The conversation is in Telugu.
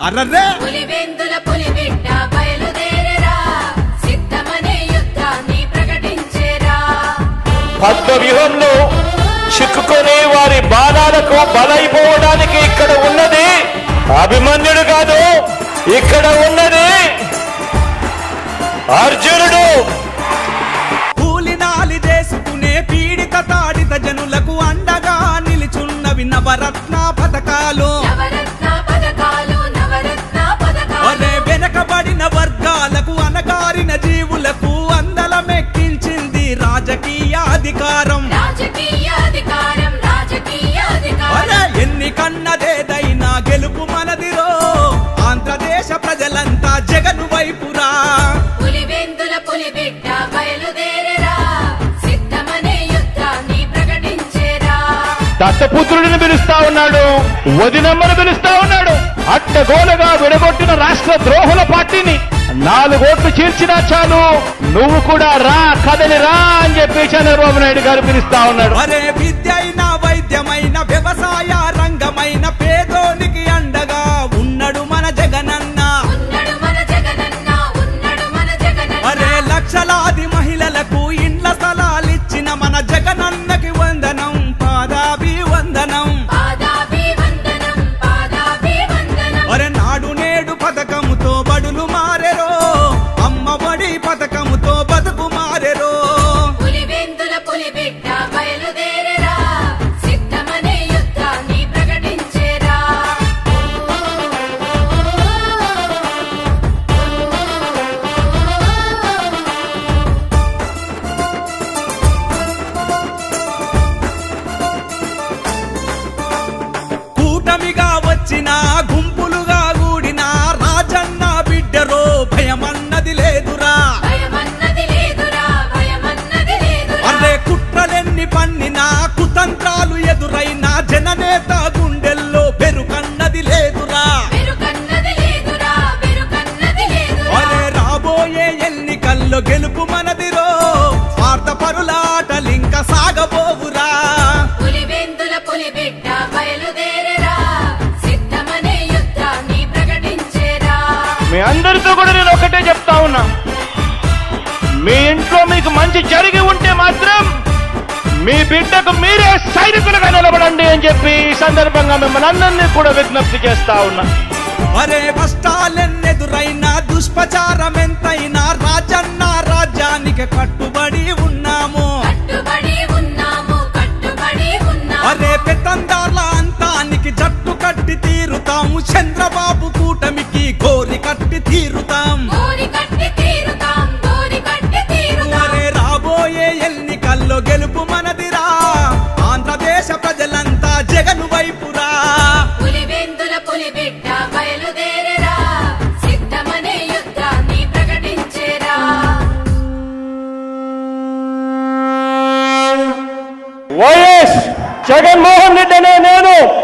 అర్రర్రే పులివెందుల పులిబిడ్డ బయలుదేరరా సిద్ధమనే యుద్ధాన్ని ప్రకటించేరా పద్మ వ్యూహంలో చిక్కుకొని వారి బాణాలకు బలైపోవడానికి ఇక్కడ ఉన్నది అభిమన్యుడు కాదు ఇక్కడ ఉన్నది అర్జునుడు కూలినాలి చేసుకునే పీడిత తాడిత జనులకు అండగా నిలుచున్నవి నవరత్న పథకాలు నవరత్న పథకాలు నవరత్న పథకాలు ఒరే వెనకబడిన వర్గాలకు అనగారిన జీవులకు అందలమెక్కించింది రాజకీయ అధికారం రాజకీయ అధికారం రాజకీయ ఒరే అధికారం ఎన్నికన్నదేదైనా గెలుపు మనదిరో ఆంధ్రదేశ ప్రజలంతా జగను వైపురా పులివెందుల పులిబిడ్డ బయలుదేరరా సిద్ధమనే యుద్ధాన్ని ప్రకటించేరా దత్తపుత్రుడిని పిలుస్తా ఉన్నాడు వదినమ్మను పిలుస్తా ఉన్నాడు అడ్డగోలుగా విడగొట్టిన రాష్ట్ర ద్రోహుల పార్టీని నాలుగోట్లు చీల్చినా చాలు నువ్వు కూడా రా కదలి రా అని చెప్పి చంద్రబాబు నాయుడు గారు పిలుస్తా ఉన్నాడు ఒరే విద్య అయినా వైద్యమైన వ్యవసాయ రంగమైన పేదోనికి అండగా ఉన్నాడు మన జగనన్న ఉన్నడు మన జగనన్న ఉన్నడు మన ఒరే జగనన్న లక్షలాది మహిళలకు ఇండ్ల స్థలాలిచ్చిన మన జగనన్నకి వందనం పాదాభి వందనం పాదాభివందనం పాదాభివందనం ఒరే నాడు నేడు పథకముతో బడులు మారెరో అమ్మ ఒడి పథకముతో బతుకు మారెరో పులివెందుల పులిబిడ్డ బయలుదేరరా సిద్ధమనే యుద్ధాన్ని ప్రకటించేరా కూటమిగా వచ్చిన గుంపులుగా కూడిన రాజన్న బిడ్డరో భయమన్నది లేదురా భయమన్నది లేదురా భయమన్నది లేదురా అరే కుట్రలెన్ని పన్నినా కుతంత్రాలు ఎదురైన జననేత గుండెల్లో పెరుకన్నది లేదురా పెరుకన్నది లేదురా పెరుకన్నది లేదురా అరే రాబోయే ఎన్నికల్లో గెలుపు మనదిరో స్వార్థపరులాటలింక సాగబోవురా పులివెందుల పులిబిడ్డ బయలుదేరరా సిద్ధమనే యుద్ధాన్ని ప్రకటించేరా మీ అందరితో కూడా నేను ఒకటే చెప్తా ఉన్నా మీ ఇంట్లో మీకు మంచి జరిగి ఉంటే మాత్రం మీ బిడ్డకు మీరే సైనికులుగా నిలబడండి అని చెప్పి ఈ సందర్భంగా మిమ్మల్ని అందరినీ కూడా విజ్ఞప్తి చేస్తా ఉన్నా అరే కష్టాలెన్నెదురైనా దుష్ప్రచారం ఎంతైనా రాజన్న రాజ్యానికి కట్టుబడి ఉన్నాము కట్టుబడి ఉన్నాము కట్టుబడి ఉన్నాము అరే పెత్తందార్ల అంతానికి జట్టు కట్టి తీరుతాము చంద్రబాబు కూటమికి గోరి కట్టి తీరుతాం గోరి కట్టి తీరుతాం గోరి కట్టి తీరుతాం అరే రాబోయే ఎన్నికల్లో గెలుపు మనదిరా ఆంధ్రదేశ ప్రజలంతా జగను వైపురా పులివెందుల పులిబిడ్డ బయలుదేరరా సిద్ధమనే యుద్ధాన్ని ప్రకటించేరా వైఎస్ జగన్మోహన్ రెడ్డి అనే నేను